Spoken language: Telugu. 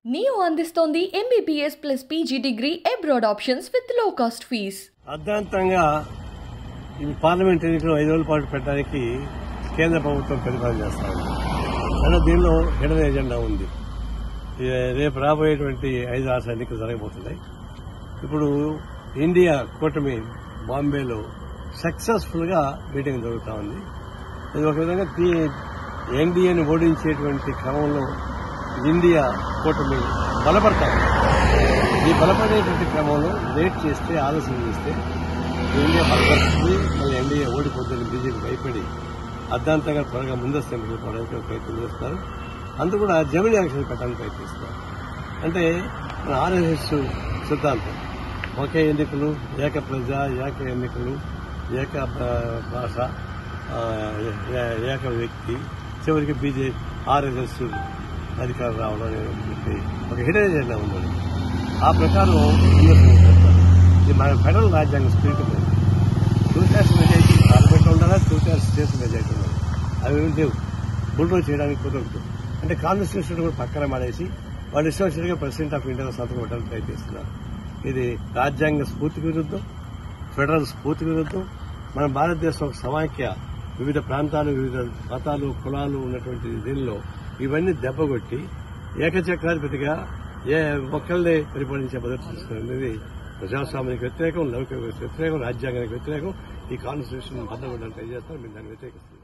నియో అందిస్తోంది MBBS plus PG degree abroad options with low cost fees అర్ధాంతంగా ఈ పార్లమెంట్ ఎన్నికలు ఐదు రోజుల పాటు పెట్టడానికి కేంద్ర ప్రభుత్వం ప్రతిపాదన చేస్తా ఉంది అలా దీనిలో హిడన్ ఎజెండా ఉంది ఈ రేపు రాబోయేటువంటి ఐదు ఆరు ఎన్నికలు జరగబోతున్నాయి ఇప్పుడు ఇండియా కూటమి బాంబేలో సక్సెస్ఫుల్ గా మీటింగ్ జరుగుతూ ఉంది ఇది ఒక విధంగా ఎన్డీఏని ఓడించేటువంటి క్రమంలో ఇండియా కూటమి బలపడతా ఉంది ఈ బలపడేటువంటి క్రమంలో లేట్ చేస్తే ఆలస్యం చేస్తే ఇండియా బలపడుతుంది మళ్ళీ ఎన్డీఏ ఓడిపోతుంది బీజేపీ భయపడి అర్ధాంతంగా త్వరగా ముందస్తు ఎన్నికలు పోవడానికి ప్రయత్నం చేస్తున్నారు అందుకు కూడా జమిని ఎలక్షన్ పెట్టడానికి ప్రయత్నిస్తున్నారు అంటే మన ఆర్ఎస్ఎస్ సిద్ధాంతం ఒకే ఎన్నికలు ఏక ప్రజ ఏక ఎన్నికలు ఏక భా- భాష ఆ, ఏ- ఏక వ్యక్తి చివరికి బీజేపీ ఆర్ఎస్ఎస్ అధికారం రావడం అనేది చెప్పి ఒక హిడెన్ ఎజెండా ఉన్నది ఆ ప్రకారం ముందస్తు చేస్తారు. ఇది మన ఫెడరల్ రాజ్యాంగ స్పిరిట్ మీద టూ థర్స్ మెజారిటీ పార్లమెంట్ ఉండాలా టూ థర్స్ స్టేట్ మెజారిటీ ఉండాలి అవి ఏమి లేవు బుల్డోజ్ చేయడానికి కుదరదు అంటే కాన్స్టిట్యూషన్ కూడా పక్కన మానేసి వాళ్ళు ఇష్టం వచ్చినట్టుగా ప్రెసిడెంట్ ఆఫ్ ఇండియా సంతకం పెట్టడానికి ప్రయత్నిస్తున్నారు ఇది రాజ్యాంగ స్ఫూర్తికి విరుద్ధం ఫెడరల్ స్ఫూర్తికి విరుద్ధం మన భారతదేశం ఒక సమాఖ్య వివిధ ప్రాంతాలు వివిధ మతాలు కులాలు ఉన్నటువంటి దీనిలో ఇవన్నీ దెబ్బకొట్టి ఏకచక్రాధిపతిగా ఏ ఒక్కళ్ళే పరిపాలించే పద్ధతి తీసుకునేది ప్రజాస్వామ్యానికి వ్యతిరేకం లౌకిక వ్యతిరేకం రాజ్యాంగానికి వ్యతిరేకం ఈ కాన్స్టిట్యూషన్ బద్దగొట్టడానికి ట్రై చేస్తారు మేము దాన్ని వ్యతిరేకిస్తున్నాం